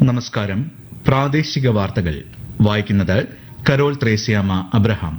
നമസ്കാരം പ്രാദേശിക വാർത്തകൾ വായിക്കുന്നത് കരോൾ ത്രേസ്യാമ അബ്രഹാം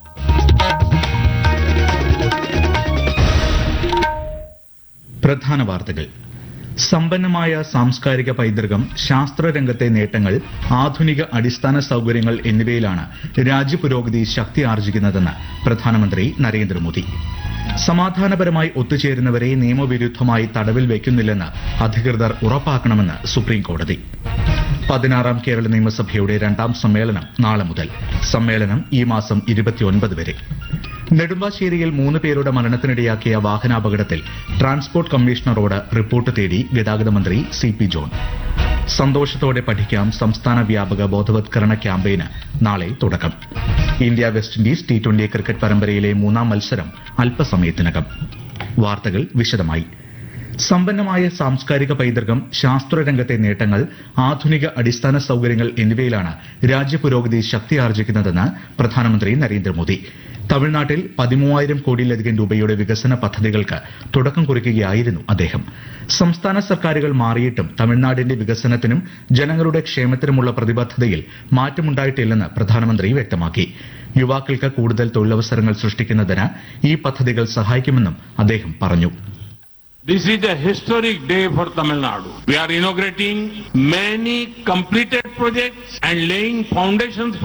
പ്രധാന വാർത്തകൾ സമ്പന്നമായ സാംസ്കാരിക പൈതൃകം ശാസ്ത്രരംഗത്തെ നേട്ടങ്ങൾ ആധുനിക അടിസ്ഥാന സൌകര്യങ്ങൾ എന്നിവയിലാണ് രാജ്യപുരോഗതി ശക്തി ആർജിക്കുന്നതെന്ന് പ്രധാനമന്ത്രി നരേന്ദ്രമോദി സമാധാനപരമായി ഒത്തുചേരുന്നവരെ നിയമവിരുദ്ധമായി തടവിൽ വയ്ക്കുന്നില്ലെന്ന് അധികൃതർ ഉറപ്പാക്കണമെന്ന് സുപ്രീം കോടതി പതിനാറാം കേരള നിയമസഭയുടെ രണ്ടാം സമ്മേളനം നാളെ മുതൽ സമ്മേളനം ഈ മാസം ഇരുപത്തിയൊൻപത് വരെ നെടുമ്പാശ്ശേരിയിൽ മൂന്ന് പേരുടെ മരണത്തിനിടയാക്കിയ വാഹനാപകടത്തിൽ ട്രാൻസ്പോർട്ട് കമ്മീഷണറോട് റിപ്പോർട്ട് തേടി ഗതാഗത മന്ത്രി സി പി ജോൺ സന്തോഷത്തോടെ പഠിക്കാം സംസ്ഥാന വ്യാപക ബോധവത്കരണ ക്യാമ്പയിന് നാളെ തുടക്കം India West Indies T twenty cricket പരമ്പരയിലെ മൂന്നാം മത്സരം അല്പസമയത്തിനകം വാർത്തകൾ വിശദമായി സമ്പന്നമായ സാംസ്കാരിക പൈതൃകം ശാസ്ത്രരംഗത്തെ നേട്ടങ്ങൾ ആധുനിക അടിസ്ഥാന സൌകര്യങ്ങൾ എന്നിവയിലാണ് രാജ്യപുരോഗതി ശക്തിയാർജിക്കുന്നതെന്ന് പ്രധാനമന്ത്രി നരേന്ദ്രമോദി തമിഴ്നാട്ടിൽ പതിമൂവായിരം കോടിയിലധികം രൂപയുടെ വികസന പദ്ധതികൾക്ക് തുടക്കം കുറിക്കുകയായിരുന്നു അദ്ദേഹം സംസ്ഥാന സർക്കാരുകൾ മാറിയിട്ടും തമിഴ്നാടിന്റെ വികസനത്തിനും ജനങ്ങളുടെ ക്ഷേമത്തിനുമുള്ള പ്രതിബദ്ധതയിൽ മാറ്റമുണ്ടായിട്ടില്ലെന്ന് പ്രധാനമന്ത്രി വ്യക്തമാക്കി യുവാക്കൾക്ക് കൂടുതൽ തൊഴിലവസരങ്ങൾ സൃഷ്ടിക്കുന്നതിന് ഈ പദ്ധതികൾ സഹായിക്കുമെന്നും അദ്ദേഹം പറഞ്ഞു This is a historic day for Tamil Nadu. We are inaugurating many completed projects and laying foundations